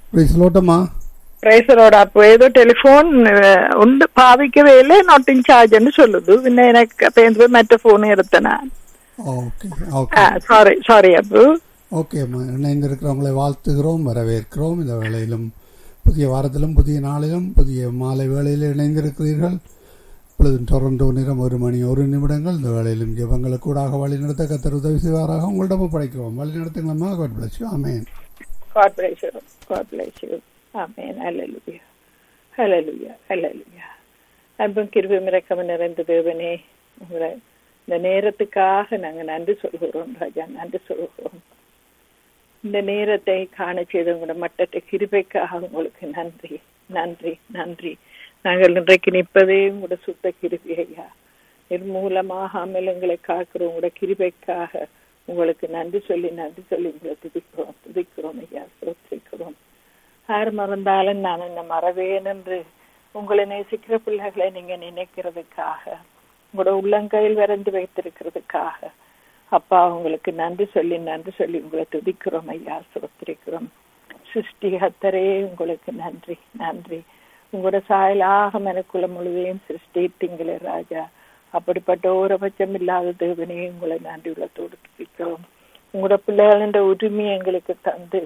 பிரைஸ்லோட்டம்மா പ്രൈസറോട് അപ്പൊ ഏതോ ടെലിഫോൺ ഉണ്ട് ഭാവിക്കവേ ഇല്ലേ നോട്ട് ഇൻ ചാർജ് എന്ന് ചൊല്ലുന്നു പിന്നെ എനിക്ക് അപ്പൊ എന്ത് മറ്റേ ഫോൺ എടുത്തനാ okay okay sorry sorry Appu ஓகேம்மா இணைந்திருக்கிறவங்களை வாழ்த்துகிறோம் வரவேற்கிறோம் இந்த வேளையிலும் புதிய வாரத்திலும் புதிய நாளிலும் புதிய மாலை வேளையில் இணைந்திருக்கிறீர்கள் இப்பொழுது டொரண்டோ நேரம் ஒரு மணி ஒரு நிமிடங்கள் இந்த வேளையிலும் ஜெபங்களுக்கு கூடாக வழிநடத்த கத்தர் உதவி செய்வாராக உங்களிடம் ஒப்படைக்கிறோம் வழிநடத்துங்களம்மா God bless you. Amen God bless you. God bless you. Amen. Hallelujah. Hallelujah. Hallelujah. அன்பும் கிருபையும் இரக்கமும் நிறைந்த தேவனே உங்களை இந்த நேரத்துக்காக நாங்க நன்றி சொல்கிறோம் ராஜா நன்றி சொல்கிறோம் இந்த நேரத்தை காண செய்த உங்களோட மட்டத்தை கிருபைக்காக உங்களுக்கு நன்றி நன்றி நன்றி நாங்கள் இன்றைக்கு நிற்பதே உங்களோட சுத்த கிருபை ஐயா நிர்மூலமாகாமல் எங்களை காக்கிற உங்களோட கிருபைக்காக உங்களுக்கு நன்றி சொல்லி நன்றி சொல்லி உங்களை துதிக்கிறோம் துதிக்கிறோம் ஐயா சோத்திரிக்கிறோம் யார் மறந்தாலும் நான் என்ன மறவேன் என்று உங்களை நேசிக்கிற பிள்ளைகளை நீங்க நினைக்கிறதுக்காக உங்களோட உள்ளங்கையில் வரைந்து வைத்திருக்கிறதுக்காக அப்பா உங்களுக்கு நன்றி சொல்லி நன்றி சொல்லி உங்களை துதிக்கிறோம் ஐயா சோத்திரிக்கிறோம் சிருஷ்டி ஹத்தரே உங்களுக்கு நன்றி நன்றி உங்களோட சாயலாக எனக்குள்ள முழுதையும் சிருஷ்டித்தீங்களே ராஜா அப்படிப்பட்ட ஓரபட்சம் இல்லாத தேவனே உங்களை நன்றி உள்ளத்தோடு துதிக்கிறோம் உங்களோட பிள்ளைகளின் உரிமையை எங்களுக்கு தந்து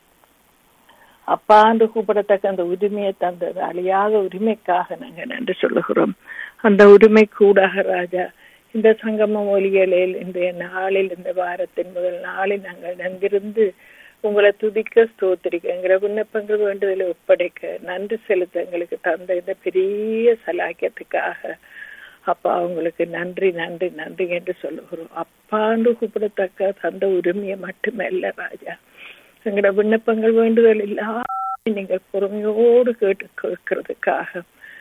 அப்பாண்டு கூப்பிடத்தக்க அந்த உரிமையை தந்தது அழியாத உரிமைக்காக நாங்க நன்றி சொல்லுகிறோம் அந்த உரிமை கூடாக ராஜா இந்த சங்கமம் ஒலிகளில் இன்றைய நாளில் இந்த வாரத்தின் முதல் நாளில் நாங்கள் நன்றிருந்து உங்களை துதிக்க ஸ்தோத்திரிக்க எங்களை விண்ணப்பங்கள் வேண்டுதலை ஒப்படைக்க நன்றி செலுத்த எங்களுக்கு தந்த இந்த பெரிய சலாக்கியத்துக்காக அப்பா உங்களுக்கு நன்றி நன்றி நன்றி என்று சொல்லுகிறோம் அப்பாண்டு கூப்பிடத்தக்க தந்த உரிமையை மட்டுமல்ல ராஜா எங்களோட விண்ணப்பங்கள் வேண்டுதல் இல்லாம நீங்கள் பொறுமையோடு கேட்டு கேட்கறதுக்காக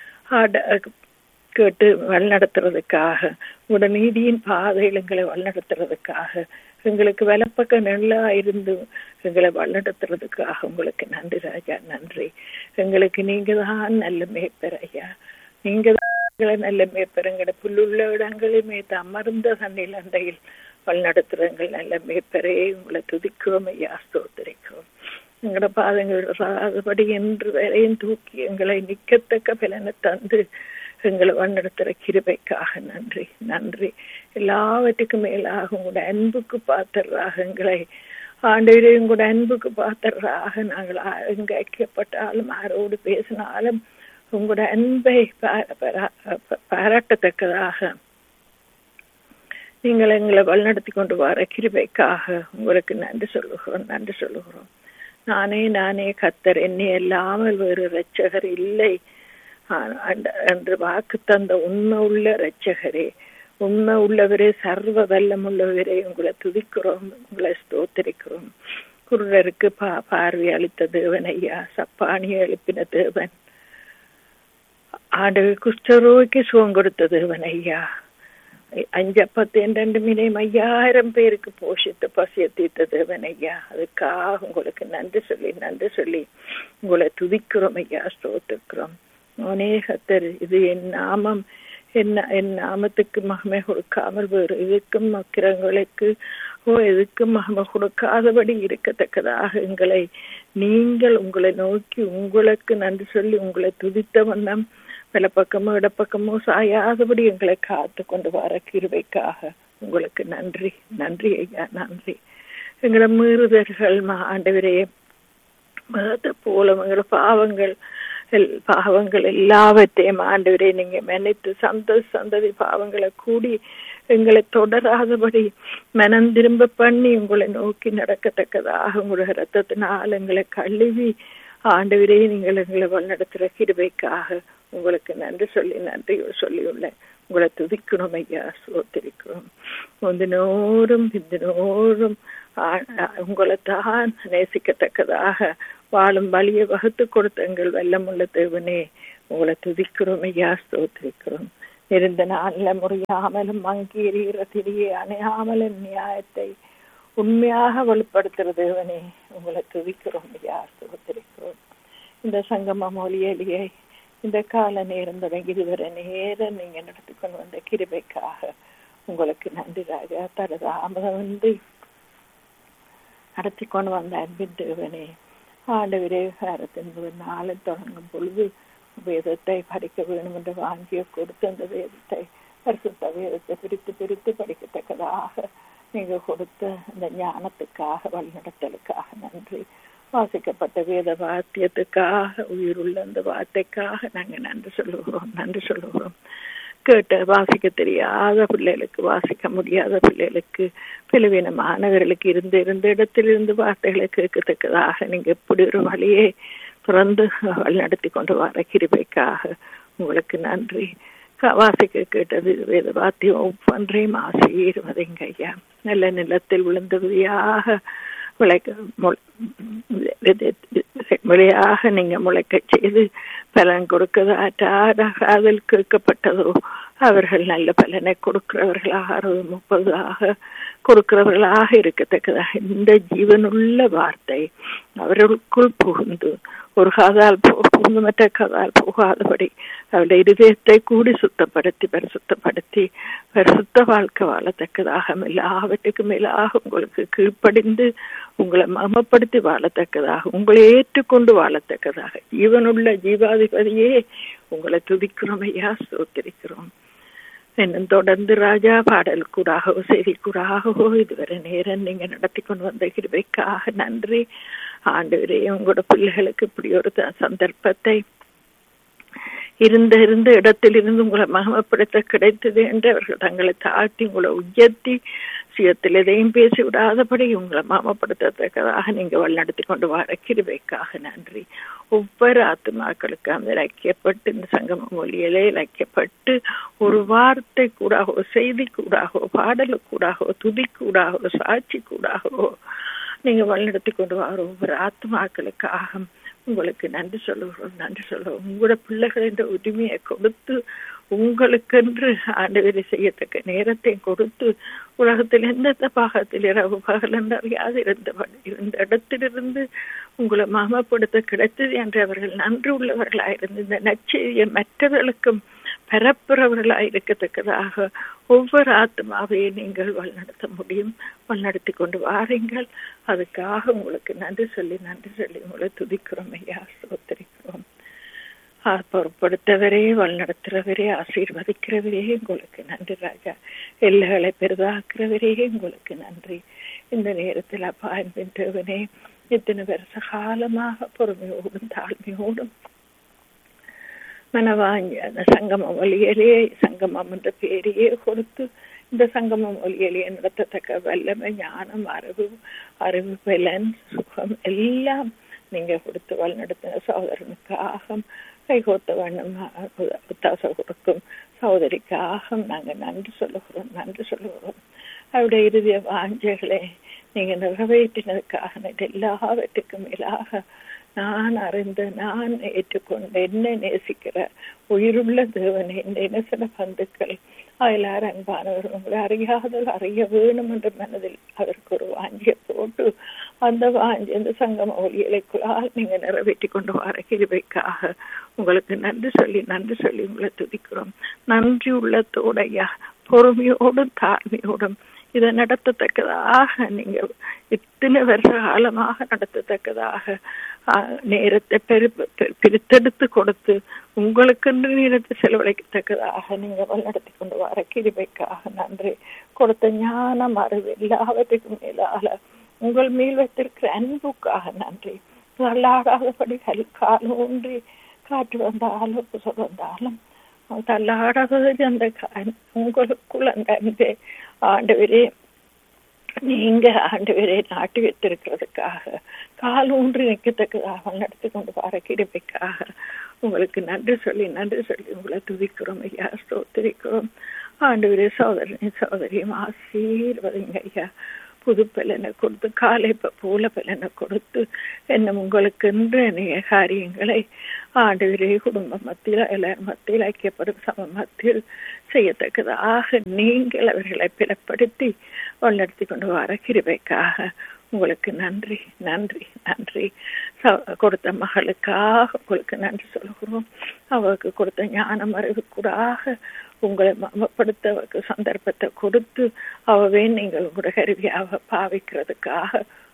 கேட்டு வழிநடத்துறதுக்காக உங்களோட நீதியின் பாதையில் எங்களை வழிநடத்துறதுக்காக எங்களுக்கு வலப்பக்க நல்லா இருந்து எங்களை வழிநடத்துறதுக்காக உங்களுக்கு நன்றி ராஜா நன்றி எங்களுக்கு நீங்க தான் நல்ல மேய்ப்பர் ஐயா நீங்க தான் எங்களை நல்ல மேய்ப்பர் எங்களோட புல்லுள்ள இடங்களில் மேய்த்து அமர்ந்த தண்ணில் அண்டையில் வழிநடத்துறங்கள் நல்ல மேய்ப்பரே உங்களை துதிக்கிறோம் ஐயா ஸ்தோத்திரிக்கிறோம் எங்களோட பாதங்கள் ராதபடி என்று வரையும் தூக்கி எங்களை நிக்கத்தக்க பலனை தந்து எங்களை வழிநடத்துற கிருபைக்காக நன்றி நன்றி எல்லாவற்றுக்கும் மேலாக உங்களோட அன்புக்கு பாத்திராக எங்களை ஆண்டவரே உங்களோட அன்புக்கு பாத்திராக நாங்கள் எங்க ஐக்கியப்பட்டாலும் யாரோடு பேசினாலும் உங்களோட அன்பை பாராட்டத்தக்கதாக நீங்கள் எங்களை வழிநடத்தி கொண்டு வர கிருபைக்காக உங்களுக்கு நன்றி சொல்லுகிறோம் நன்றி சொல்லுகிறோம் நானே நானே கத்தர் என்னை இல்லாமல் வேறு இரட்சகர் இல்லை என்று வாக்கு தந்த உண்மை உள்ள இரட்சகரே உண்மை உள்ளவரே சர்வ வல்லம் உள்ளவரே உங்களை துதிக்கிறோம் உங்களை ஸ்தோத்திரிக்கிறோம் குருடருக்கு பா பார்வை அளித்த தேவன் ஐயா சப்பானியை எழுப்பின தேவன் ஆண்டு குஷ்டரோய்க்கு சுகம் கொடுத்த தேவன் ஐயா அஞ்சப்பத்து ரெண்டு மீனையும் ஐயாயிரம் பேருக்கு போஷித்து பசிய தீர்த்த தேவன் ஐயா அதுக்காக உங்களுக்கு நன்றி சொல்லி நன்றி சொல்லி உங்களை துதிக்கிறோம் ஐயா ஸ்தோத்திருக்கிறோம் அநேகத்தர் இது என் நாமம் என்ன என் நாமத்துக்கு மகமை கொடுக்காமல் வேறு எதுக்கும் மக்கிரங்களுக்கு ஓ எதுக்கும் மகமை கொடுக்காதபடி இருக்கத்தக்கதாக எங்களை நீங்கள் உங்களை நோக்கி உங்களுக்கு நன்றி சொல்லி உங்களை துதித்த வண்ணம் பல பக்கமோ இடப்பக்கமோ சாயாதபடி எங்களை காத்து கொண்டு வர கிருவைக்காக உங்களுக்கு நன்றி நன்றி ஐயா நன்றி எங்களோட மீறுதல்கள் ஆண்டவரே மதத்தை போல எங்களோட பாவங்கள் பாவங்கள் எல்லாவற்றையும் ஆண்டவரே நீங்க மன்னித்து சந்த சந்ததி பாவங்களை கூடி எங்களை தொடராதபடி மனம் திரும்ப பண்ணி உங்களை நோக்கி நடக்கத்தக்கதாக உங்களுடைய ரத்தத்தினால் எங்களை கழுவி ஆண்டவரே நீங்கள் எங்களை வழிநடத்துகிற கிருபைக்காக உங்களுக்கு நன்றி சொல்லி நன்றி சொல்லியுள்ளேன் உங்களை துதிக்கணும் ஐயா சோத்திரிக்கிறோம் முந்தினோரும் பிந்தினோரும் உங்களை தான் நேசிக்கத்தக்கதாக வாழும் வழியை வகுத்து கொடுத்த எங்கள் வெள்ளமுள்ள தேவனே உங்களை துதிக்கிறோம் ஐயா ஸ்தோத்திரிக்கிறோம் இருந்த நாள்ல முறியாமலும் மங்கி எறிகிற திரியை அணையாமலும் நியாயத்தை உண்மையாக வெளிப்படுத்துற தேவனே உங்களை துதிக்கிறோம் ஐயா ஸ்தோத்திரிக்கிறோம் இந்த சங்கம மொழியிலேயே இந்த கால நேரம் தொடங்கி இதுவரை நேரம் நீங்க நடத்தி கொண்டு வந்த கிருபைக்காக உங்களுக்கு நன்றி ராஜா தரதாமதம் வந்து நடத்தி கொண்டு வந்த அன்பின் தேவனே ஆண்டவரே வாரத்தின் முதல் நாளில் தொடங்கும் பொழுது வேதத்தை படிக்க வேண்டும் என்ற வாஞ்சியை கொடுத்து அந்த வேதத்தை பரிசுத்த வேதத்தை பிரித்து பிரித்து படிக்கத்தக்கதாக நீங்க கொடுத்த அந்த ஞானத்துக்காக வழிநடத்தலுக்காக நன்றி வாசிக்கப்பட்ட வேத வாத்தியத்துக்காக உயிருள்ள அந்த வார்த்தைக்காக நாங்க நன்றி சொல்லுகிறோம் நன்றி சொல்லுகிறோம் கேட்ட வாசிக்க தெரியாத பிள்ளைகளுக்கு வாசிக்க முடியாத பிள்ளைகளுக்கு பிளவீனமானவர்களுக்கு இருந்த இருந்த இடத்திலிருந்து வார்த்தைகளை கேட்கத்தக்கதாக நீங்க எப்படி ஒரு வழியை திறந்து வழிநடத்தி கொண்டு வர கிருபைக்காக உங்களுக்கு நன்றி வாசிக்க கேட்டது வேத வாத்தியம் ஒவ்வொன்றையும் ஆசீர்வதைங்க ஐயா நல்ல நிலத்தில் விழுந்தபடியாக விளைக்க விளையாக நீங்க முளைக்க செய்து பலன் கொடுக்கதாற்றாத அதில் கேட்கப்பட்டதோ அவர்கள் நல்ல பலனை கொடுக்கிறவர்களாக அறுபது முப்பதாக கொடுக்கிறவர்களாக இருக்கத்தக்கதாக இந்த ஜீவனுள்ள வார்த்தை அவர்களுக்குள் புகுந்து ஒரு காதால் புகுந்து மற்ற காதால் போகாதபடி அவருடைய இருதயத்தை கூடி சுத்தப்படுத்தி பரிசுத்தப்படுத்தி பரிசுத்த வாழ்க்கை வாழத்தக்கதாக எல்லாவற்றுக்கும் மேலாக உங்களுக்கு கீழ்ப்படிந்து உங்களை மமப்படுத்தி வாழத்தக்கதாக உங்களை ஏற்றுக்கொண்டு வாழத்தக்கதாக ஜீவனுள்ள ஜீவாதிபதியே உங்களை துதிக்கிறோம் ஐயா சோத்திருக்கிறோம் இன்னும் தொடர்ந்து ராஜா பாடல் கூடாகவோ செய்தி கூடாகவோ இதுவரை நேரம் நீங்க நடத்தி கொண்டு வந்த கிருபைக்காக நன்றி ஆண்டு உங்களோட பிள்ளைகளுக்கு இப்படி ஒரு சந்தர்ப்பத்தை இருந்த இருந்த இடத்திலிருந்து உங்களை மகமப்படுத்த கிடைத்தது என்று அவர்கள் தங்களை தாழ்த்தி உங்களை உயர்த்தி சுயத்தில் எதையும் பேசி விடாதபடி உங்களை மாமப்படுத்தத்தக்கதாக நீங்க வழிநடத்தி கொண்டு வர கிருபைக்காக நன்றி ஒவ்வொரு ஆத்மாக்களுக்கு அந்த ஐக்கியப்பட்டு இந்த சங்கம மொழியிலே இலக்கியப்பட்டு ஒரு வார்த்தை கூடாகவோ செய்தி கூடாகவோ பாடலு கூடாகவோ துதி கூடாகவோ சாட்சி கூடாகவோ நீங்க வழிநடத்தி கொண்டு வர ஒவ்வொரு ஆத்மாக்களுக்காக உங்களுக்கு நன்றி சொல்லுகிறோம் நன்றி சொல்லுவோம் உங்களோட பிள்ளைகள் என்ற உரிமையை கொடுத்து உங்களுக்கென்று ஆண்டவரை செய்யத்தக்க நேரத்தை கொடுத்து உலகத்தில் எந்தெந்த பாகத்தில் இரவு பகல் என்று அறியாது இருந்த இருந்த இடத்திலிருந்து உங்களை மாமப்படுத்த கிடைத்தது என்று அவர்கள் நன்றி உள்ளவர்களாயிருந்து இந்த நச்செய்தியை மற்றவர்களுக்கும் பரப்புறவர்களாய் இருக்கத்தக்கதாக ஒவ்வொரு ஆத்மாவையும் நீங்கள் வழிநடத்த முடியும் வழிநடத்தி கொண்டு வாருங்கள் அதுக்காக உங்களுக்கு நன்றி சொல்லி நன்றி சொல்லி உங்களை துதிக்கிறோம் ஐயா சோத்தரிக்கிறோம் பொறுப்படுத்தவரே வழிநடத்துறவரே ஆசீர்வதிக்கிறவரே உங்களுக்கு நன்றி ராஜா எல்லைகளை பெரிதாக்குறவரே உங்களுக்கு நன்றி இந்த நேரத்தில் அப்பா என்பவனே இத்தனை வருஷ காலமாக பொறுமையோடும் தாழ்மையோடும் மனவாங்கி அந்த சங்கமம் ஒலியலே சங்கமம் என்ற பேரையே கொடுத்து இந்த சங்கமம் ஒலியலையே நடத்தத்தக்க வல்லமை ஞானம் அறிவு அறிவு பலன் சுகம் எல்லாம் நீங்க கொடுத்து வழிநடத்தின சகோதரனுக்காக கைகோத்த வண்ணம் ஒத்தாசை கொடுக்கும் சகோதரிக்காக நாங்க நன்றி சொல்லுகிறோம் நன்றி சொல்லுகிறோம் அவருடைய இறுதிய வாஞ்சைகளை நீங்க நிறைவேற்றினதுக்காக எல்லாவற்றுக்கும் மேலாக நான் அறிந்த நான் ஏற்றுக்கொண்டு என்ன நேசிக்கிற உயிருள்ள தேவனை இந்த இனசன பந்துக்கள் அயலார் அன்பானவர் உங்களை அறியாதல் அறிய வேணும் என்ற மனதில் அதற்கு ஒரு வாஞ்சியை போட்டு அந்த வாஞ்சி அந்த சங்கம ஒலியலைக்குள்ளால் நீங்க நிறைவேற்றி கொண்டு வர கிருபைக்காக உங்களுக்கு நன்றி சொல்லி நன்றி சொல்லி உங்களை துதிக்கிறோம் நன்றி உள்ளத்தோடையா பொறுமையோடும் தாழ்மையோடும் இதை நடத்தத்தக்கதாக நீங்க இத்தனை வருஷ காலமாக நடத்தத்தக்கதாக நேரத்தை பெரு பிரித்தெடுத்து கொடுத்து உங்களுக்கென்று நேரத்தை செலவழிக்கத்தக்கதாக நீங்க வழிநடத்தி கொண்டு வர கிருபைக்காக நன்றி கொடுத்த ஞானம் அறிவு எல்லாவற்றுக்கும் மேலால உங்கள் மேல் வைத்திருக்கிற அன்புக்காக நன்றி தள்ளாடாதபடி கால் ஊன்றி காற்று வந்தாலும் புசல் வந்தாலும் தள்ளாடாதது அந்த உங்களுக்குள் அந்த அன்பே ஆண்டவரே நீங்க ஆண்டவரே நாட்டி வைத்திருக்கிறதுக்காக கால் ஊன்றி நிற்கத்தக்கதாக நடத்தி கொண்டு வர கிருபைக்காக உங்களுக்கு நன்றி சொல்லி நன்றி சொல்லி உங்களை துதிக்கிறோம் ஐயா ஸ்தோத்திரிக்கிறோம் ஆண்டவரே சோதரனை சோதரியும் ஆசீர்வதிங்க ஐயா புது பலனை கொடுத்து காலை போல பலனை கொடுத்து என்ன உங்களுக்கு அநேக காரியங்களை ஆண்டவரே குடும்ப மத்தியில் எல்லாரும் மத்தியில் ஐக்கியப்படும் சம மத்தியில் செய்யத்தக்கதாக நீங்கள் அவர்களை பிளப்படுத்தி வழிநடத்தி கொண்டு வர கிருபைக்காக உங்களுக்கு நன்றி நன்றி நன்றி கொடுத்த மகளுக்காக உங்களுக்கு நன்றி சொல்கிறோம் அவருக்கு கொடுத்த ஞானம் அறிவுக்கூடாக உங்களை மமப்படுத்த சந்தர்ப்பத்தை கொடுத்து அவவே நீங்கள் உங்களோட கருவியாக பாவிக்கிறதுக்காக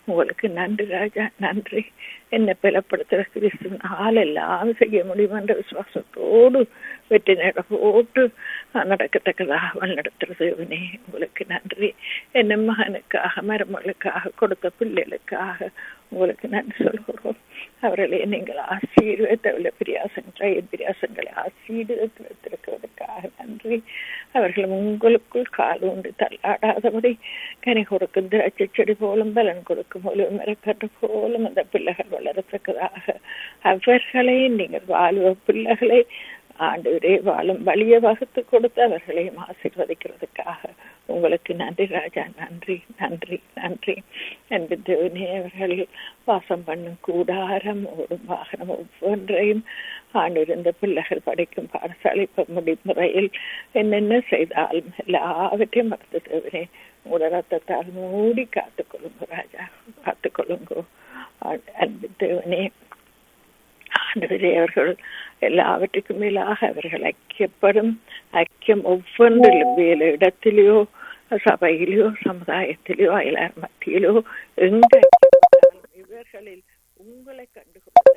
உங்களுக்கு நன்றி ராஜா நன்றி என்னை பலப்படுத்துகிற கிறிஸ்து ஆளெல்லாம் செய்ய முடியும் என்ற விசுவாசத்தோடு வெற்றி நட போட்டு நடக்கத்தக்கதாக வழிநடத்துறது இவனே உங்களுக்கு நன்றி என்ன மகனுக்காக மருமகளுக்காக கொடுத்த பிள்ளைகளுக்காக உங்களுக்கு நன்றி சொல்கிறோம் அவர்களை நீங்கள் ஆசீர்வதித்த பிரியாசங்களை பிரியாசங்களை ஆசீர்வதித்து வைத்திருக்கிறதுக்காக நன்றி அவர்கள் உங்களுக்குள் கால் உண்டு தள்ளாடாதபடி கனி கொடுக்கும் திராட்சை செடி போலும் பலன் கொடுக்கும் போலும் மரக்கட்டு போலும் அந்த பிள்ளைகள் வளரத்தக்கதாக அவர்களை நீங்கள் வாழ்வ பிள்ளைகளை ஆண்டவரே வாழும் வழியை வகுத்து கொடுத்து அவர்களையும் ஆசீர்வதிக்கிறதுக்காக உங்களுக்கு நன்றி ராஜா நன்றி நன்றி நன்றி அன்பு தேவனே அவர்கள் வாசம் பண்ணும் கூடாரம் ஓடும் வாகனம் ஒவ்வொன்றையும் ஆண்டிருந்த பிள்ளைகள் படிக்கும் பாடசாலை முடிமுறையில் என்னென்ன செய்தாலும் எல்லாவற்றையும் மறந்து தேவனே உங்களோட ரத்தத்தால் மூடி காத்துக்கொள்ளுங்க ராஜா காத்துக்கொள்ளுங்க அன்பு தேவனே ஆண்டவரே அவர்கள் எல்லாவற்றுக்கும் மேலாக அவர்கள் ஐக்கியப்படும் ஐக்கியம் ஒவ்வொன்றிலும் வேலை இடத்திலேயோ சபையிலோ சமுதாயத்திலோ அயலார் மத்தியிலோ எங்க இவர்களில் உங்களை கண்டு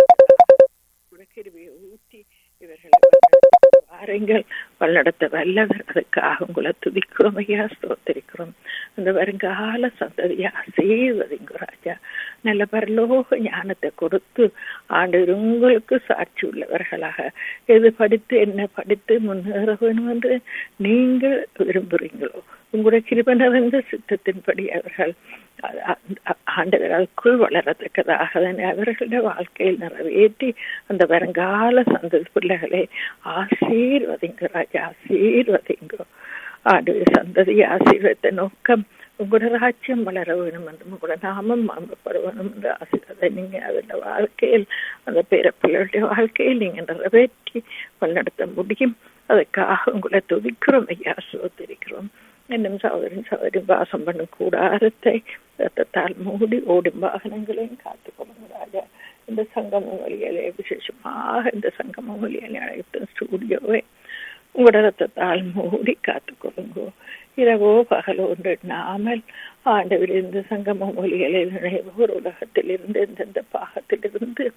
கிருவியை ஊற்றி இவர்களை வாருங்கள் வல்லடத்த வல்லவர் அதுக்காக உங்களை துதிக்கிறோம் ஐயா ஸ்தோத்திரிக்கிறோம் அந்த வருங்கால சந்ததியா செய்வதுங்க ராஜா நல்ல பரலோக ஞானத்தை கொடுத்து ஆண்டு உங்களுக்கு சாட்சி உள்ளவர்களாக எது படித்து என்ன படித்து முன்னேற வேணும் என்று நீங்கள் விரும்புகிறீங்களோ உங்களுடைய கிருபனவந்த சித்தத்தின்படி அவர்கள் ஆண்டவர்களுக்குள் வளரத்தக்கதாக அவர்களுடைய வாழ்க்கையில் நிறைவேற்றி அந்த வருங்கால சந்ததி பிள்ளைகளை ஆசீர்வதிங்க ராஜா ஆசீர்வதிங்க ஆண்டு சந்ததி ஆசீர்வத்த நோக்கம் உங்களோட ராஜ்யம் வளர வேணும் என்று உங்களோட நாமம் மாம்பப்பட வேணும் என்று ஆசீர்வாத நீங்க அதோட வாழ்க்கையில் அந்த பேர பிள்ளைகளுடைய வாழ்க்கையில் நீங்க நிறைவேற்றி வழிநடத்த முடியும் அதுக்காக உங்களை துதிக்கிறோம் ஐயா சோதரிக்கிறோம் என்னும் சகோதரன் சகோதரி வாசம் பண்ணும் கூடாரத்தை ரத்தத்தால் மூடி ஓடும் வாகனங்களையும் காத்துக்கொள்ளுங்க ராஜா இந்த சங்கம வழியிலே விசேஷமாக இந்த சங்கம வழியிலே அழைத்த ஸ்டூடியோவை உங்களோட ரத்தத்தால் மூடி காத்துக்கொள்ளுங்க இரவோ பகலோ ஒன்று எண்ணாமல் ஆண்டவர் இந்த சங்கம மொழிகளில் நினைவோர் உலகத்தில் இருந்து எந்தெந்த பாகத்திலிருந்து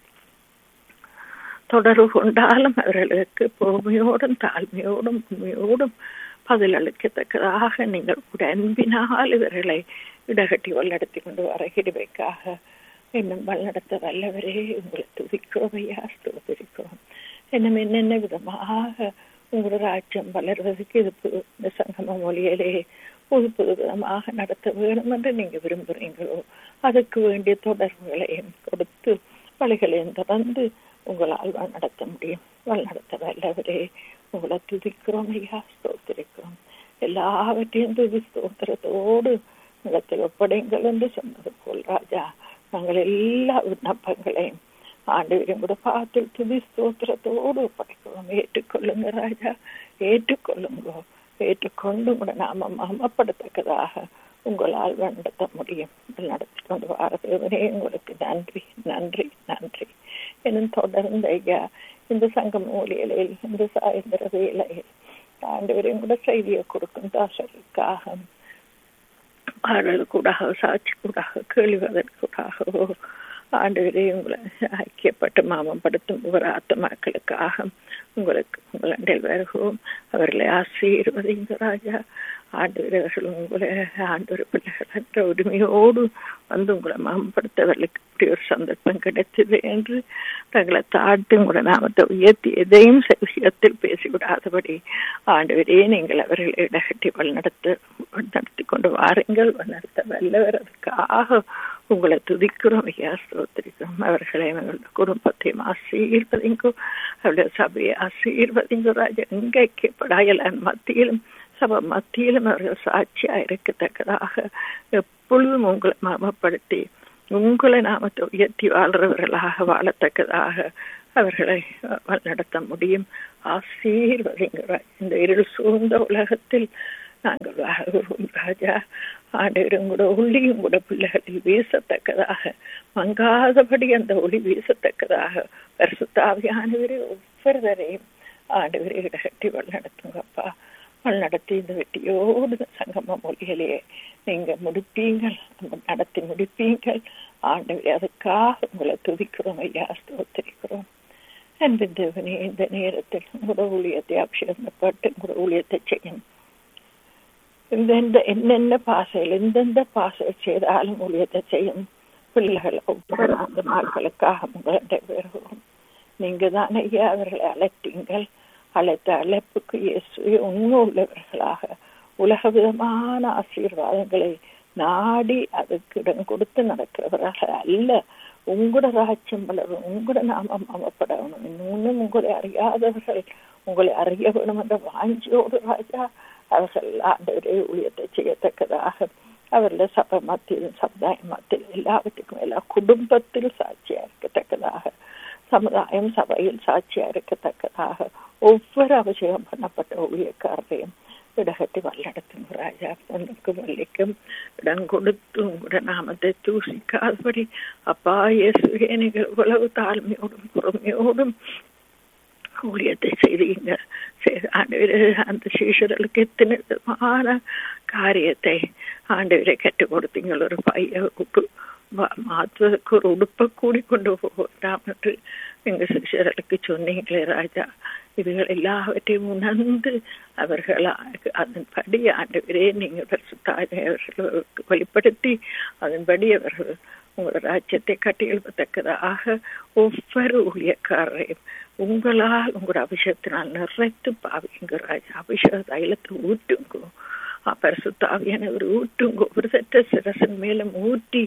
தொடர்பு கொண்டாலும் அவர்களுக்கு பொறுமையோடும் தாழ்மையோடும் உண்மையோடும் பதிலளிக்கத்தக்கதாக நீங்கள் கூட அன்பினால் இவர்களை இடகட்டி வல்லடத்தி கொண்டு வர கிருபைக்காக இன்னும் வல்லடத்த வல்லவரே உங்களை துதிக்கிறோம் ஐயா ஸ்தோதிக்கிறோம் இன்னும் என்னென்ன விதமாக உங்களோட ராஜ்யம் வளர்வதற்கு இது இந்த சங்கம மொழியிலே புது புது விதமாக நடத்த வேணும் என்று நீங்க விரும்புறீங்களோ அதுக்கு வேண்டிய தொடர்புகளையும் கொடுத்து வழிகளையும் தொடர்ந்து உங்களால் நடத்த முடியும் நடத்த வல்லவரே உங்களை துதிக்கிறோம் ஐயா ஸ்தோத்திரிக்கிறோம் எல்லாவற்றையும் துதி ஸ்தோத்திரத்தோடு நிலத்தில் ஒப்படைங்கள் என்று சொன்னது போல் ராஜா நாங்கள் எல்லா விண்ணப்பங்களையும் ஆண்டவரையும் கூட பார்த்து துதி ஸ்தோத்திரத்தோடு ஒப்படைக்கிறோம் ஏற்றுக்கொள்ளுங்க ராஜா ஏற்றுக்கொள்ளுங்க ஏற்றுக்கொண்டு கூட நாம மமப்படுத்தக்கதாக உங்களால் நடத்த முடியும் நடத்தி கொண்டு வாரதேவனே உங்களுக்கு நன்றி நன்றி நன்றி எனும் தொடர்ந்து ஐயா இந்த சங்கம் ஊழியலில் இந்த சாயந்தர வேலையில் ஆண்டவரையும் கூட செய்தியை கொடுக்கும் தாசர்களுக்காக பாடலுக்கூடாக சாட்சி கூடாக கேள்விவதற்கூடாகவோ ஆண்டவரே உங்களை ஐக்கியப்பட்டு மாமப்படுத்தும் ஒவ்வொரு ஆத்மாக்களுக்காக உங்களுக்கு உங்கள் அண்டில் வருகிறோம் அவர்களை ஆசீர்வதிங்க ராஜா ஆண்டவர்கள் உங்களை ஆண்டவர் பிள்ளைகள் என்ற உரிமையோடு வந்து உங்களை மாமப்படுத்தவர்களுக்கு இப்படி ஒரு சந்தர்ப்பம் கிடைத்தது என்று தங்களை தாழ்த்து உங்களை நாமத்தை உயர்த்தி எதையும் விஷயத்தில் பேசிவிடாதபடி ஆண்டவரே நீங்கள் அவர்களை இடகட்டி வழிநடத்த நடத்தி கொண்டு வாருங்கள் நடத்த வல்லவர் அதுக்காக உங்களை துதிக்கிறோம் ஐயா ஸ்தோத்திரிக்கிறோம் அவர்களை அவர்களுடைய குடும்பத்தையும் ஆசீர்வதிங்கோ அவருடைய சபையை ஆசீர்வதிங்கோ ராஜா எங்கே ஐக்கியப்படாயலான் மத்தியிலும் சபை மத்தியிலும் அவர்கள் சாட்சியா இருக்கத்தக்கதாக எப்பொழுதும் உங்களை மாமப்படுத்தி உங்களை நாமத்தை உயர்த்தி வாழ்றவர்களாக வாழத்தக்கதாக அவர்களை நடத்த முடியும் ஆசீர்வதிங்கிறார் இந்த இருள் சூழ்ந்த உலகத்தில் நாங்கள் வாழ்கிறோம் ராஜா ஆண்டவரும் கூட ஒளியும் கூட பிள்ளைகளில் வீசத்தக்கதாக மங்காதபடி அந்த ஒளி வீசத்தக்கதாக பரிசுத்தாவியானவரே ஒவ்வொருவரையும் ஆண்டவரை இடகட்டி வழிநடத்துங்கப்பா வழிநடத்தி இந்த வெட்டியோடு சங்கம மொழிகளையே நீங்க முடிப்பீங்கள் நடத்தி முடிப்பீங்கள் ஆண்டவரே அதுக்காக உங்களை துதிக்கிறோம் ஐயா ஸ்தோத்திரிக்கிறோம் அன்பின் தேவனே இந்த நேரத்தில் உங்களோட ஊழியத்தை அபிஷேகப்பட்டு உங்களோட ஊழியத்தை செய்யும் இந்த என்னென்ன பாசையில் எந்தெந்த பாசை செய்தாலும் ஊழியத்தை செய்யும் பிள்ளைகள் ஒவ்வொரு அந்த மக்களுக்காக உங்களுடைய வருகிறோம் நீங்க தான் ஐயா அவர்களை அழைத்தீங்கள் அழைத்த அழைப்புக்கு இயேசுவை உண்மை உள்ளவர்களாக உலக விதமான ஆசீர்வாதங்களை நாடி அதுக்கு இடம் கொடுத்து நடக்கிறவர்கள் அல்ல உங்களோட ராஜ்யம் வளரும் உங்களோட நாமம் அமப்படணும் இன்னும் உங்களை அறியாதவர்கள் உங்களை அறிய வேணும் என்ற வாஞ்சியோடு ராஜா அவர்கள் ஆண்டவரே ஊழியத்தை செய்யத்தக்கதாக அவர்கள் சபை மத்தியிலும் சமுதாய மத்தியில் எல்லாவற்றுக்கும் எல்லா குடும்பத்தில் சாட்சியா இருக்கத்தக்கதாக சமுதாயம் சபையில் சாட்சியா இருக்கத்தக்கதாக ஒவ்வொரு அபிஷேகம் பண்ணப்பட்ட ஊழியக்காரரையும் இடகட்டி வல்லடத்தும் ராஜா பொண்ணுக்கு வள்ளிக்கும் இடம் கொடுத்து உங்களோட நாமத்தை தூசிக்காதபடி அப்பா இயேசுவே நீங்கள் உழவு தாழ்மையோடும் பொறுமையோடும் ஊழியத்தை செய்தீங்க ஆண்டவரே அந்த சீஷர்களுக்கு எத்தனை விதமான காரியத்தை ஆண்டவரை கற்றுக் கொடுத்தீங்க ஒரு பைய மாற்றுவதற்கு ஒரு உடுப்பை கூடி கொண்டு போகலாம் என்று எங்க சிஷர்களுக்கு சொன்னீங்களே ராஜா இதுகள் எல்லாவற்றையும் உணர்ந்து அவர்கள் அதன்படி ஆண்டவரே நீங்கள் அவர்களுக்கு வெளிப்படுத்தி அதன்படி அவர்கள் உங்களோட ராஜ்யத்தை கட்டி எழுப்பத்தக்கதாக ஒவ்வொரு ஊழியக்காரரையும் உங்களால் உங்களோட அபிஷேகத்தினால் நிறைத்து பாவிங்க ராஜா அபிஷேக தைலத்தை ஊட்டுங்கோ பரிசுத்தாவியானவர் ஊட்டுங்க ஒரு சட்ட சிரசன் மேலும் ஊட்டி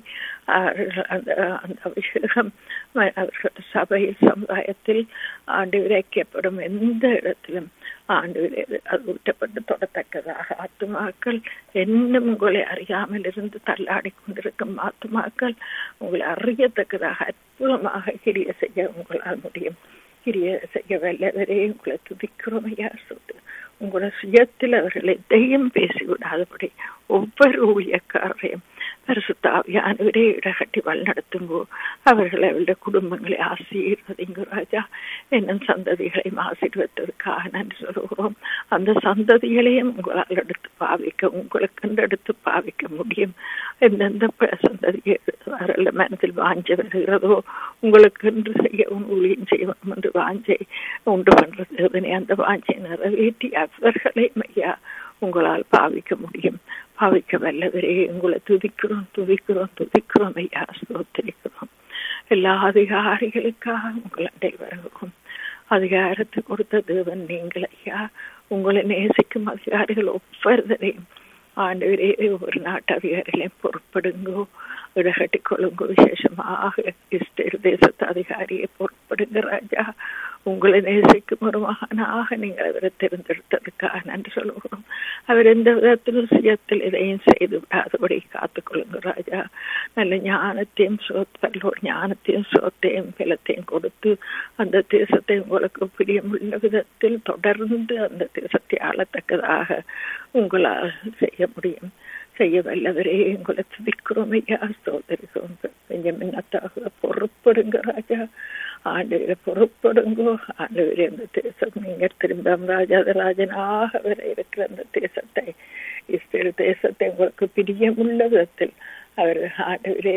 அந்த அந்த அபிஷேகம் அவர்கள் சபையில் சமுதாயத்தில் ஆண்டு விரைக்கப்படும் எந்த இடத்திலும் ஆண்டு அது ஊட்டப்பட்டு தொடத்தக்கதாக ஆத்துமாக்கள் என்னும் உங்களை அறியாமல் இருந்து தள்ளாடி கொண்டிருக்கும் ஆத்துமாக்கள் உங்களை அறியத்தக்கதாக அற்புதமாக கிரிய செய்ய உங்களால் முடியும் கிரிய செய்ய வல்லவரே உங்களை துதிக்கிறோம் ஐயா சொல்லுது உங்களோட சுயத்தில் அவர்கள் எதையும் பேசிவிடாதபடி ஒவ்வொரு ஊழியக்காரரையும் பரிசுத்தாவியானவரே இடகட்டி வழிநடத்துங்கோ அவர்கள் அவருடைய குடும்பங்களை ஆசீர்வதிங்க ராஜா என்னும் சந்ததிகளையும் ஆசீர்வதற்காக நன்றி சொல்கிறோம் அந்த சந்ததிகளையும் உங்களால் எடுத்து பாவிக்க உங்களுக்கு எடுத்து பாவிக்க முடியும் எந்தெந்த சந்ததியை அவர்கள் மனதில் வாஞ்ச வருகிறதோ உங்களுக்கு என்று செய்ய ஊழியம் செய்வோம் என்று வாஞ்சை உண்டு பண்றது அந்த வாஞ்சை நிறைவேற்றி அவர்களை ஐயா உங்களால் பாவிக்க முடியும் பாவிக்க வல்லவரே உங்களை துதிக்கிறோம் துதிக்கிறோம் துதிக்கிறோம் ஐயா ஸ்தோத்திரிக்கிறோம் எல்லா அதிகாரிகளுக்காக உங்களை வருகிறோம் அதிகாரத்தை கொடுத்த தேவன் நீங்கள் ஐயா உங்களை நேசிக்கும் அதிகாரிகள் ஒவ்வொருவரையும் ஆண்டவரே ஒரு நாட்டு அதிகாரிகளையும் பொறுப்படுங்கோ இடகட்டி கொள்ளுங்கோ விசேஷமாக இஸ்ரேல் தேசத்து அதிகாரியை பொறுப்படுங்க ராஜா உங்களை நேசிக்கும் ஒரு மகனாக நீங்கள் அவரை தேர்ந்தெடுத்ததுக்காக நன்றி சொல்லுகிறோம் அவர் எந்த விதத்திலும் சுயத்தில் இதையும் செய்து விடாதபடி காத்துக்கொள்ளுங்க ராஜா நல்ல ஞானத்தையும் சோத்தல்லோர் ஞானத்தையும் சோத்தையும் பலத்தையும் கொடுத்து அந்த தேசத்தை உங்களுக்கு பிரியமுள்ள விதத்தில் தொடர்ந்து அந்த தேசத்தை ஆளத்தக்கதாக உங்களால் செய்ய முடியும் செய்ய வல்லவரே உங்களை துதிக்கிறோம் ஐயா சோதரிக்கிறோம் கொஞ்சம் என்னத்தாக பொறுப்படுங்க ராஜா ஆண்டவரை பொறுப்படுங்கோ ஆண்டவரே அந்த தேசம் நீங்க திரும்ப ராஜாதராஜனாக வர இருக்கிற அந்த தேசத்தை இஸ்ரேல் தேசத்தை உங்களுக்கு பிரியமுள்ள விதத்தில் அவர் ஆண்டவரே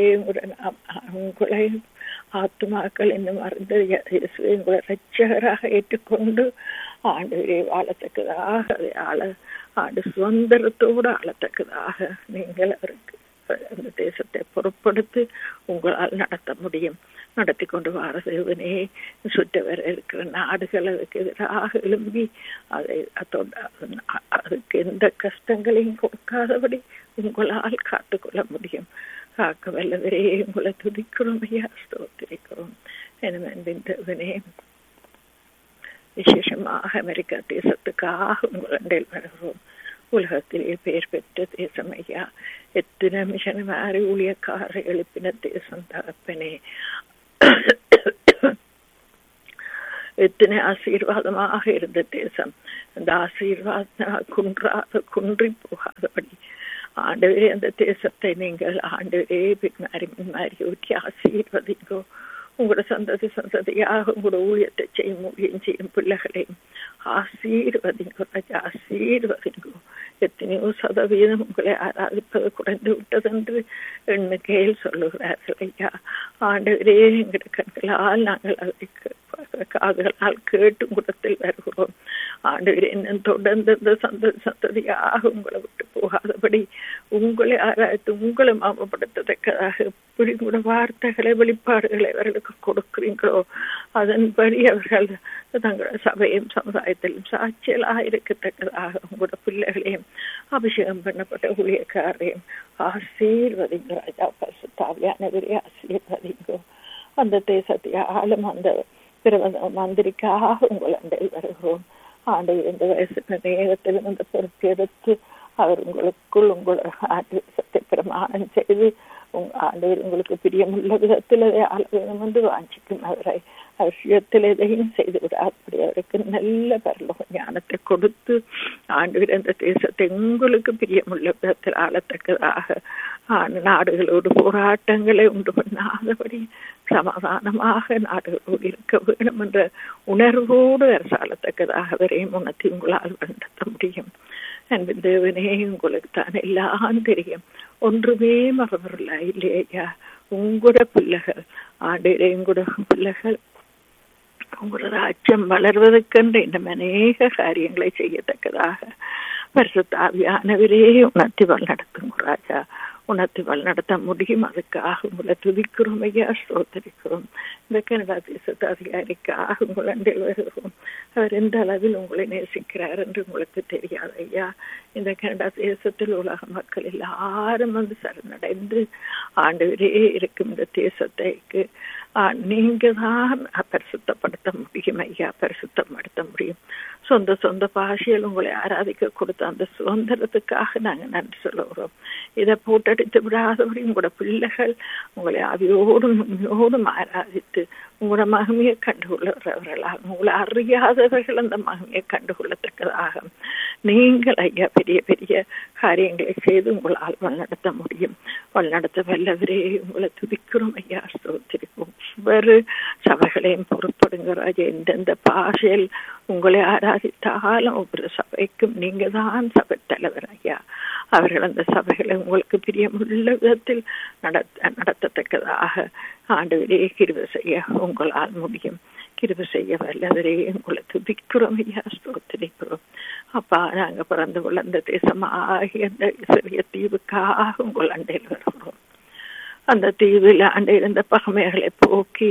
உங்களை ஆத்மாக்கள் என்னும் அறிந்த உங்களை ரட்சகராக ஏற்றுக்கொண்டு ஆண்டவரே வாழத்தக்கதாக அதை ஆள ஆண்டு சுதந்திரத்தோடு ஆளத்தக்கதாக நீங்கள் அவருக்கு அந்த தேசத்தை பொருட்படுத்தி உங்களால் நடத்த முடியும் நடத்தி கொண்டு வர தேவனே சுற்ற வர இருக்கிற நாடுகள் அதுக்கு எதிராக எழும்பி அதை அதுக்கு எந்த கஷ்டங்களையும் கொடுக்காதபடி உங்களால் காத்துக்கொள்ள முடியும் காக்க வல்லவரே உங்களை துதிக்கிறோம் ஐயா ஸ்தோத்திரிக்கிறோம் என அன்பின் தேவனே விசேஷமாக அமெரிக்கா தேசத்துக்காக உங்களில் வருகிறோம் உலகத்திலே பெயர் பெற்ற தேசம் ஐயா எத்தனை மிஷனமாரி ஊழியக்கார எழுப்பின தேசம் தகப்பனே எத்தனை ஆசீர்வாதமாக இருந்த தேசம் அந்த ஆசீர்வாதம் குன்றாத குன்றி போகாதபடி ஆண்டவரே அந்த தேசத்தை நீங்கள் ஆண்டவரே பின்மாறி பின்மாறி ஊற்றி ஆசீர்வதிங்கோ உங்களோட சந்ததி சந்ததியாக உங்களோட ஊழியத்தை செய்யும் ஊழியம் செய்யும் பிள்ளைகளையும் ஆசீர்வதிங்கோ ராஜா ஆசீர்வதிங்கோ எத்தனையோ சதவீதம் உங்களை ஆராதிப்பது குறைந்து விட்டதென்று எண்ணிக்கையில் சொல்லுகிறார்கள் ஐயா ஆண்டவரே எங்களுடைய கண்களால் நாங்கள் அதை காதுகளால் கேட்டு குடத்தில் வருகிறோம் ஆண்டவரே இன்னும் தொடர்ந்து இந்த சந்ததி சந்ததியாக உங்களை விட்டு போகாதபடி உங்களை ஆராய்த்து உங்களை மாமப்படுத்தத்தக்கதாக எப்படி கூட வார்த்தைகளை வெளிப்பாடுகளை அவர்களுக்கு கொடுக்கிறீங்களோ அதன்படி அவர்கள் தங்களோட சபையும் சமுதாயத்திலும் சாட்சியலாக இருக்கத்தக்கதாக உங்களோட பிள்ளைகளையும் அபிஷேகம் பண்ணப்பட்ட ஊழியக்காரையும் ஆசீர்வதிங்க ராஜா பசுத்தாவியானவரே ஆசீர்வதிங்கோ அந்த தேசத்தை ஆளும் அந்த பிரபந்த மந்திரிக்காக உங்கள் அண்டையில் வருகிறோம் ஆண்டு இந்த வயசு நேரத்திலும் அந்த பொறுப்பெடுத்து அவர் உங்களுக்குள் உங்கள் ஆண்டு சத்திய பிரமாணம் செய்து ஆண்டவர் உங்களுக்கு பிரியமுள்ள விதத்தில் அதை ஆள வேணும் என்று வாஞ்சிக்கும் அவரை அவசியத்தில் எதையும் செய்து விட அப்படி அவருக்கு நல்ல பரலோக ஞானத்தை கொடுத்து ஆண்டவர் அந்த தேசத்தை உங்களுக்கு பிரியமுள்ள விதத்தில் ஆளத்தக்கதாக நாடுகளோடு போராட்டங்களை உண்டு பண்ணாதபடி சமாதானமாக நாடுகளோடு இருக்க வேணும் என்ற உணர்வோடு அரசாளத்தக்கதாக வரையும் உணர்த்தி உங்களால் நடத்த முடியும் அன்பின் தேவனே உங்களுக்கு தான் எல்லாம் தெரியும் ஒன்றுமே மறந்துள்ள இல்லையா உங்களோட பிள்ளைகள் ஆண்டிலே உங்களோட பிள்ளைகள் உங்களோட ராஜ்யம் வளர்வதற்கென்று இன்னும் அநேக காரியங்களை செய்யத்தக்கதாக பரிசுத்தாவியானவரே உணர்த்தி வழிநடத்துங்க ராஜா உணர்த்தி வழிநடத்த முடியும் அதுக்காக உங்களை துதிக்கிறோம் ஐயா ஸ்ரோத்தரிக்கிறோம் இந்த கனடா தேசத்து அதிகாரிக்காக உங்கள் அண்டில் வருகிறோம் அவர் எந்த அளவில் உங்களை நேசிக்கிறார் என்று உங்களுக்கு தெரியாது ஐயா இந்த கனடா தேசத்தில் உலக மக்கள் எல்லாரும் வந்து சரணடைந்து ஆண்டவரே இருக்கும் இந்த தேசத்தைக்கு நீங்க தான் பரிசுத்தப்படுத்த முடியும் ஐயா பரிசுத்தப்படுத்த முடியும் சொந்த சொந்த பாஷையில் உங்களை ஆராதிக்க கொடுத்த அந்த சுதந்திரத்துக்காக நாங்கள் நன்றி சொல்லுகிறோம் இதை போட்டடித்து விடாதபடி உங்களோட பிள்ளைகள் உங்களை அவையோடும் உண்மையோடும் ஆராதித்து உங்களோட மகிமையை கண்டுகொள்ளுகிறவர்களாக உங்களை அறியாதவர்கள் அந்த மகிமையை கண்டுகொள்ளத்தக்கதாக நீங்கள் ஐயா பெரிய பெரிய காரியங்களை செய்து உங்களால் வழிநடத்த முடியும் வழிநடத்த வல்லவரே உங்களை துதிக்கிறோம் ஐயா ஸ்தோத்திரிப்போம் ஒவ்வொரு சபைகளையும் பொறுப்படுங்க ராஜா எந்தெந்த பாஷையில் உங்களை ஆராதித்தாலும் ஒவ்வொரு சபைக்கும் நீங்க தான் சபை தலைவர் ஐயா அவர்கள் அந்த சபைகளை உங்களுக்கு பிரியமுள்ள விதத்தில் நடத்த நடத்தத்தக்கதாக ஆண்டவரே கிருப செய்ய உங்களால் முடியும் கிருப செய்ய வல்லவரே உங்களை துதிக்கிறோம் ஐயா ஸ்தோத்திரிக்கிறோம் அப்பா நாங்க பிறந்து வளர்ந்த தேசம் ஆகிய அந்த சிறிய தீவுக்காக உங்கள் அண்டையில் வருகிறோம் அந்த தீவில் அண்டை இருந்த பகமைகளை போக்கி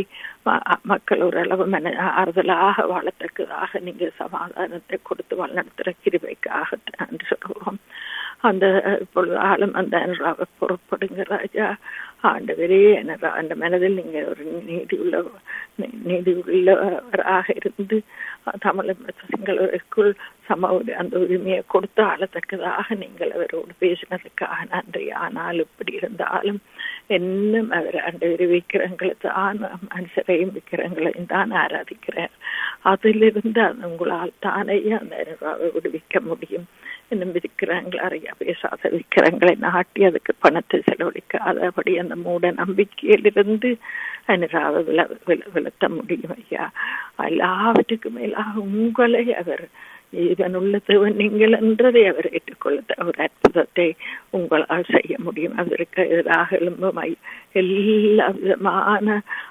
மக்கள் ஓரளவு மன ஆறுதலாக வாழத்தக்கதாக நீங்க சமாதானத்தை கொடுத்து வழிநடத்துகிற கிருபைக்காக என்று சொல்கிறோம் அந்த இப்பொழுது ஆளும் அந்த அனுராவை பொறுப்படுங்க ராஜா ஆண்டவரே அந்த மனதில் நீங்க ஒரு நீதி உள்ள நீதி உள்ளவராக இருந்து தமிழ் சிங்களருக்குள் சம அந்த உரிமையை கொடுத்து ஆளத்தக்கதாக நீங்கள் அவரோடு பேசினதுக்காக நன்றி ஆனால் இப்படி இருந்தாலும் என்ன அவர் ஆண்டவர் விக்கிரங்களை தான் மனுஷரையும் விக்கிரங்களையும் தான் ஆராதிக்கிறார் அதிலிருந்து உங்களால் தானே அந்த அனுராவை விடுவிக்க முடியும் இன்னும் விற்கிறாங்களா அறியா பேசாத விற்கிறங்களை நாட்டி அதுக்கு பணத்தை செலவழிக்காதபடி அந்த மூட நம்பிக்கையிலிருந்து அனுராவை வில விளத்த முடியும் ஐயா எல்லாவற்றுக்கும் மேலாக உங்களை அவர் இவன் உள்ள தேவன் நீங்கள் என்றதை அவர் ஏற்றுக்கொள்ள ஒரு அற்புதத்தை உங்களால் செய்ய முடியும் அதற்கு எதிராக எழும்புமை எல்லா விதமான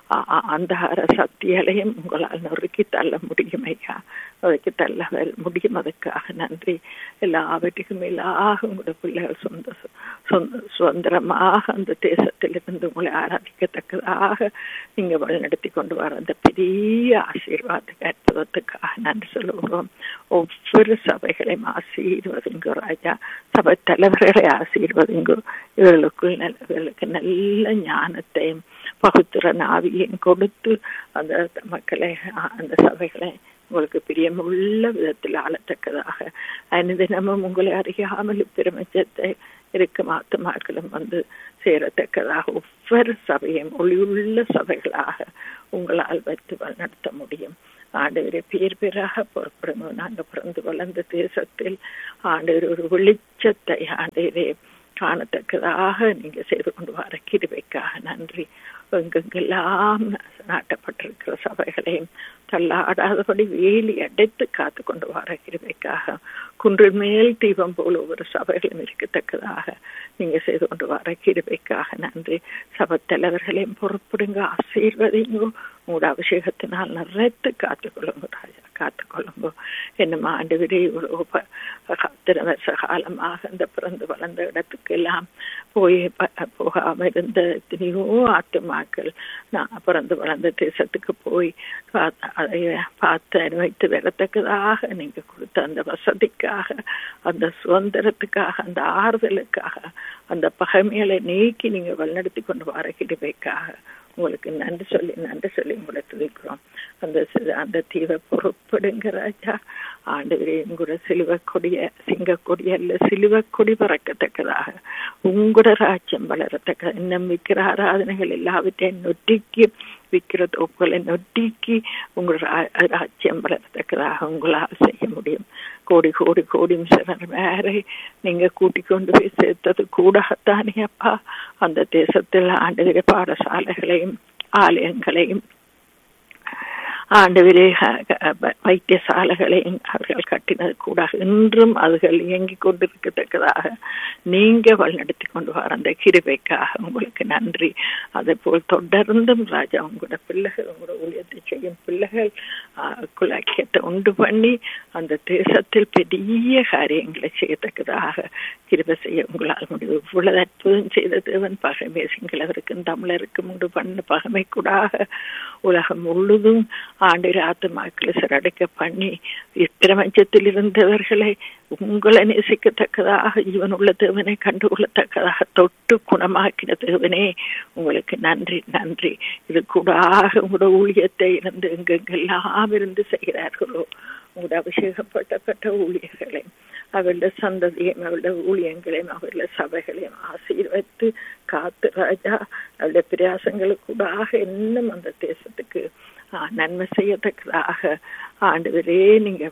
அந்தகார சக்திகளையும் உங்களால் நொறுக்கி தள்ள முடியும் ஐயா அதுக்கு தள்ள முடியும் அதுக்காக நன்றி எல்லாவற்றுக்கும் மேலாக உங்களோட பிள்ளைகள் சொந்த சொந்த சுதந்திரமாக அந்த தேசத்திலிருந்து உங்களை ஆராதிக்கத்தக்கதாக நீங்க வழிநடத்தி கொண்டு வர அந்த பெரிய ஆசீர்வாதத்துக்கு அற்புதத்துக்காக நன்றி சொல்லுகிறோம் ஒவ்வொரு சபைகளையும் ஆசீர்வதிங்கோ ராஜா சபை தலைவர்களை ஆசீர்வதிங்கோ இவர்களுக்குள் நல்ல இவர்களுக்கு நல்ல ஞானத்தையும் பகுத்துற ஆவியையும் கொடுத்து அந்த மக்களை அந்த சபைகளை உங்களுக்கு பிரியமுள்ள விதத்தில் ஆளத்தக்கதாக அனுதினமும் உங்களை அறியாமல் பிரபஞ்சத்தை இருக்கும் ஆத்துமாக்களும் வந்து சேரத்தக்கதாக ஒவ்வொரு சபையும் ஒளியுள்ள சபைகளாக உங்களால் வைத்து நடத்த முடியும் ஆண்டவரை பேர் பேராக புறப்படுங்க நாங்கள் பிறந்து வளர்ந்த தேசத்தில் ஆண்டவர் ஒரு வெளிச்சத்தை ஆண்டவரே காணத்தக்கதாக நீங்க செய்து கொண்டு வர கிருபைக்காக நன்றி எங்கெங்கெல்லாம் நாட்டப்பட்டிருக்கிற சபைகளையும் தள்ளாடாதபடி வேலி அடைத்து காத்து கொண்டு வர கிருபைக்காக குன்றின் மேல் தீபம் போல ஒவ்வொரு சபைகளும் இருக்கத்தக்கதாக நீங்க செய்து கொண்டு வர கிருபைக்காக நன்றி சபத்தலைவர்களையும் பொறுப்பிடுங்க ஆசீர்வதிங்கோ உங்களோட அபிஷேகத்தினால் நிறைத்து காத்துக்கொள்ளுங்க ராஜா காத்துக்கொள்ளுங்க என்னமா ஆண்டு விரை இத்தனை வருஷ காலமாக இந்த பிறந்து வளர்ந்த இடத்துக்கு எல்லாம் போய் போகாம இருந்த எத்தனையோ ஆத்துமாக்கள் நான் பிறந்து வளர்ந்த தேசத்துக்கு போய் அதை பார்த்து அனுபவித்து வரத்தக்கதாக நீங்க கொடுத்த அந்த வசதிக்காக அந்த சுதந்திரத்துக்காக அந்த ஆறுதலுக்காக அந்த பகைமைகளை நீக்கி நீங்க வழிநடத்தி கொண்டு வர கிருபைக்காக உங்களுக்கு நன்றி சொல்லி நன்றி சொல்லி உங்களை துதிக்கிறோம் அந்த அந்த தீவை பொறுப்படுங்க ராஜா ஆண்டவரே உங்களோட சிலுவக்கொடிய சிங்கக்கொடி அல்ல சிலுவக்கொடி பறக்கத்தக்கதாக உங்களோட ராஜ்யம் வளரத்தக்க இன்னும் விற்கிற ஆராதனைகள் எல்லாவற்றையும் நொட்டிக்கு விற்கிற தோப்புகளை நொட்டிக்கு உங்களோட ராஜ்யம் வளரத்தக்கதாக உங்களால் செய்ய முடியும் கோடி கோடி கோடி மிஷனர் வேற நீங்க கூட்டிக் கொண்டு போய் சேர்த்தது கூடத்தானே அப்பா அந்த தேசத்தில் ஆண்டு பாடசாலைகளையும் ஆலயங்களையும் ஆண்டவரே வைத்தியசாலைகளை அவர்கள் கட்டினது கூட இன்றும் அதுகள் இயங்கிக் கொண்டிருக்கத்தக்கதாக நீங்க வழிநடத்தி கொண்டு வர அந்த கிருபைக்காக உங்களுக்கு நன்றி அதே போல் தொடர்ந்தும் ராஜா உங்களோட பிள்ளைகள் உங்களோட ஊழியத்தை செய்யும் பிள்ளைகள் குலாக்கியத்தை உண்டு பண்ணி அந்த தேசத்தில் பெரிய காரியங்களை செய்யத்தக்கதாக கிருபை செய்ய உங்களால் முடிவு இவ்வளவு அற்புதம் செய்த தேவன் பகைமை சிங்களவருக்கும் தமிழருக்கும் உண்டு பண்ண பகைமை கூடாக உலகம் முழுதும் ஆண்டு ஆத்துமாக்களை சிறடைக்க பண்ணி பிரபஞ்சத்தில் இருந்தவர்களை உங்களை நேசிக்கத்தக்கதாக ஜீவன் உள்ள தேவனை கண்டுகொள்ளத்தக்கதாக தொட்டு குணமாக்கின தேவனே உங்களுக்கு நன்றி நன்றி இது கூடாக உங்களோட ஊழியத்தை இருந்து எங்கெங்கெல்லாம் இருந்து செய்கிறார்களோ உங்களோட அபிஷேகப்பட்டப்பட்ட ஊழியர்களை அவருடைய சந்ததியும் அவருடைய ஊழியங்களையும் அவருடைய சபைகளையும் ஆசீர்வத்து காத்து ராஜா அவருடைய பிரயாசங்களுக்கூடாக இன்னும் அந்த தேசத்துக்கு நன்மை செய்யத்தக்கதாக ஆண்டு நீங்க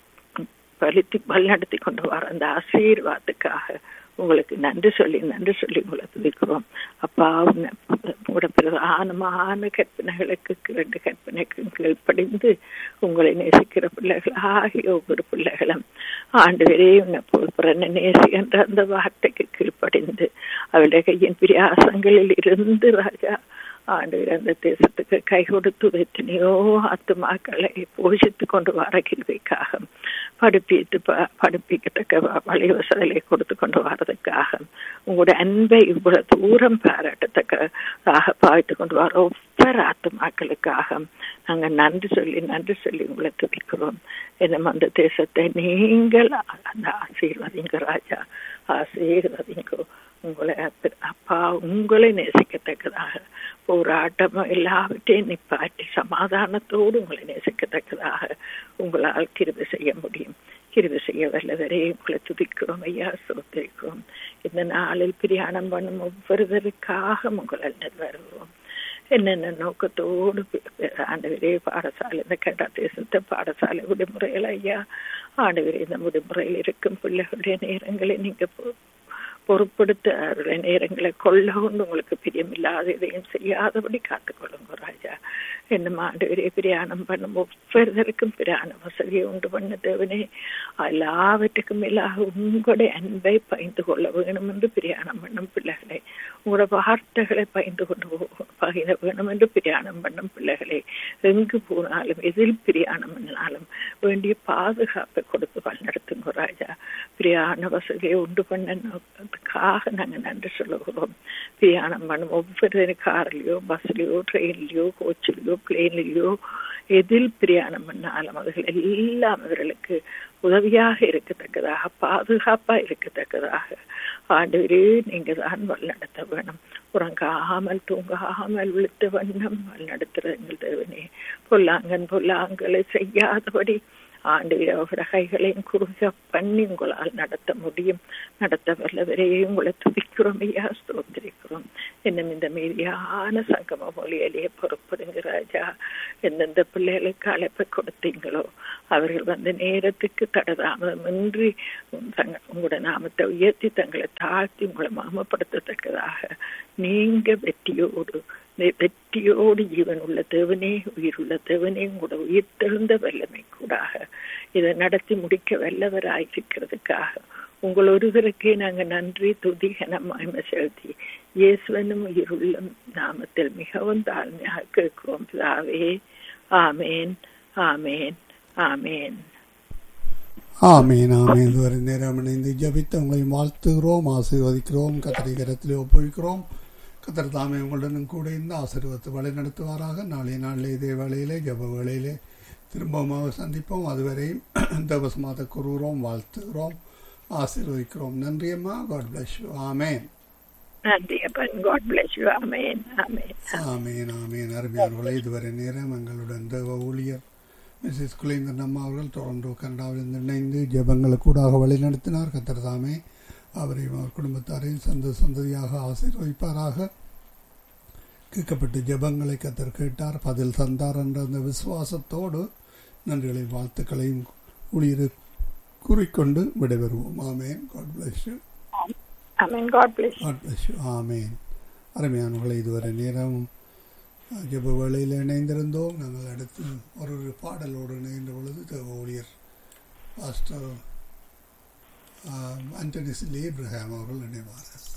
பலித்து வழிநடத்தி கொண்டு வர அந்த ஆசீர்வாதத்துக்காக உங்களுக்கு நன்றி சொல்லி நன்றி சொல்லி உங்களை துதிக்கிறோம் அப்பா உங்களோட பிரதானமான கற்பனைகளுக்கு ரெண்டு கற்பனைக்கு கீழ்ப்படிந்து உங்களை நேசிக்கிற பிள்ளைகளாகிய ஒவ்வொரு பிள்ளைகளும் ஆண்டு வரை உன்னை பிறனை நேசி என்ற அந்த வார்த்தைக்கு கீழ்ப்படிந்து அவருடைய கையின் பிரியாசங்களில் இருந்து ராஜா ஆண்டு அந்த தேசத்துக்கு கை கொடுத்து எத்தனையோ ஆத்துமாக்களை போஷித்து கொண்டு வர கிருவிக்காக படிப்பித்து படிப்பிக்கத்தக்க வழி வசதிகளை கொடுத்து கொண்டு வர்றதுக்காக உங்களோட அன்பை இவ்வளவு தூரம் பாராட்டத்தக்கதாக பாய்த்து கொண்டு வர ஒவ்வொரு ஆத்துமாக்களுக்காக நாங்க நன்றி சொல்லி நன்றி சொல்லி உங்களை துதிக்கிறோம் என்னும் அந்த தேசத்தை நீங்கள் அந்த ஆசீர்வதிங்க ராஜா ஆசீர்வதிங்கோ உங்களை அப்பா உங்களை நேசிக்கத்தக்கதாக போராட்டம் எல்லாவற்றையும் நிப்பாட்டி சமாதானத்தோடு உங்களை நேசிக்கத்தக்கதாக உங்களால் கிருபி செய்ய முடியும் கிருபி செய்ய வல்லவரே உங்களை துதிக்கிறோம் ஐயா சோத்திருக்கிறோம் இந்த நாளில் பிரியாணம் பண்ணும் ஒவ்வொருவருக்காக உங்களால் வருவோம் என்னென்ன நோக்கத்தோடு ஆண்டவரே பாடசாலை இந்த கேட்டா தேசத்தை பாடசாலை விடுமுறைகள் ஐயா ஆண்டவரே இந்த விடுமுறையில் இருக்கும் பிள்ளைகளுடைய நேரங்களை நீங்க பொறுப்படுத்த அவருடைய நேரங்களை கொள்ள கொண்டு உங்களுக்கு பிரியமில்லாத இதையும் செய்யாதபடி காத்துக்கொள்ளுங்க ராஜா என்ன ஆண்டவரே பிரயாணம் பண்ணும் ஒவ்வொருத்தருக்கும் பிரயாண வசதியை உண்டு பண்ண தேவனே எல்லாவற்றுக்கும் மேலாக உங்களுடைய அன்பை பயந்து கொள்ள வேணும் என்று பிரயாணம் பண்ணும் பிள்ளைகளை உங்களோட வார்த்தைகளை பயந்து கொண்டு பகிர வேணும் என்று பிரயாணம் பண்ணும் பிள்ளைகளை எங்கு போனாலும் எதில் பிரயாணம் பண்ணாலும் வேண்டிய பாதுகாப்பை கொடுத்து வழிநடத்துங்க ராஜா பிரயாண வசதியை உண்டு பண்ண நோக்கத்துக்காக நாங்கள் நன்றி சொல்லுகிறோம் பிரயாணம் பண்ணும் ஒவ்வொரு கார்லயோ பஸ்லயோ ட்ரெயின்லயோ கோச்சிலையோ பிளேன்லயோ எதில் பிரயாணம் பண்ணாலும் அவர்கள் எல்லாம் அவர்களுக்கு உதவியாக இருக்கத்தக்கதாக பாதுகாப்பா இருக்கத்தக்கதாக ஆண்டவரே நீங்க தான் வழிநடத்த வேணும் உறங்காமல் தூங்காமல் விழுத்த வண்ணம் வழிநடத்துற எங்கள் தேவனே பொல்லாங்கன் பொல்லாங்கலை செய்யாதபடி ஆண்டு அவரோட கைகளையும் குறுக பண்ணி உங்களால் நடத்த முடியும் நடத்த வல்லவரே உங்களை துதிக்கிறோம் ஐயா ஸ்தோத்திரிக்கிறோம் இன்னும் இந்த மீதியான சங்கம மொழியிலேயே பொறுப்படுங்க ராஜா எந்தெந்த பிள்ளைகளுக்கு அழைப்பை கொடுத்தீங்களோ அவர்கள் வந்து நேரத்துக்கு தடதாமதமின்றி உங்களோட நாமத்தை உயர்த்தி தங்களை தாழ்த்தி உங்களை மாமப்படுத்தத்தக்கதாக நீங்க வெற்றியோடு வெ- வெற்றியோடு ஜீவன் உள்ள தேவனே உயிருள்ள தேவனே கூட உயிர் தெழுந்த வல்லமை கூடாக இதை நடத்தி முடிக்க வல்லவராயிருக்கிறதுக்காக உங்கள் ஒருவருக்கே நாங்க நன்றி துதி கனமாய்மை செலுத்தி இயேசுவனும் உயிருள்ள நாமத்தில் மிகவும் தாழ்மையாக கேட்கிறோம் பிதாவே ஆமேன் ஆமேன் ஆமேன் ஆமீன் ஆமீன் இதுவரை நேரம் இணைந்து ஜபித்து உங்களையும் வாழ்த்துகிறோம் ஆசீர்வதிக்கிறோம் கத்தரை கரத்திலே ஒப்புவிக்கிறோம் கத்தர் தாமே உங்களுடனும் கூட இந்த ஆசீர்வத்தை வழி நடத்துவாராக நாளைய நாளிலே இதே வேளையிலே ஜப வேளையிலே திரும்பமாக சந்திப்போம் அதுவரையும் தவசமாக கூறுகிறோம் வாழ்த்துகிறோம் ஆசீர்வதிக்கிறோம் நன்றி அம்மா காட் பிளஸ் யூ ஆமேன் நன்றி அப்பன் காட் பிளஸ் யூ ஆமேன் ஆமேன் ஆமீன் ஆமீன் அருமையானவர்களே இதுவரை நேரம் எங்களுடன் தேவ ஊழியர் மிஸ்ஸஸ் குலேந்திரன் அம்மா அவர்கள் டொரண்டோ கனடாவில் இணைந்து ஜெபங்களுக்கு கூடாக வழிநடத்தினார் கத்தர் தாமே அவரையும் அவர் குடும்பத்தாரையும் சந்த சந்ததியாக ஆசீர்வதிப்பாராக கேட்கப்பட்ட ஜெபங்களை கத்தர் கேட்டார் பதில் தந்தார் என்ற அந்த விசுவாசத்தோடு நன்றிகளையும் வாழ்த்துக்களையும் ஊழியரை கூறிக்கொண்டு விடைபெறுவோம் ஆமேன் காட் பிளஸ் யூ ஆமேன் God bless God bless you ஆமேன் அருமையானவர்களை இதுவரை நேரம் ஜெப வேளையில் இணைந்திருந்தோம் நாங்கள் அடுத்து ஒரு ஒரு பாடலோடு இணைந்த பொழுது தேவ ஊழியர் பாஸ்டர் ஆண்டனிஸ் இப்ரஹாம் அவர்கள் இணைவார்கள்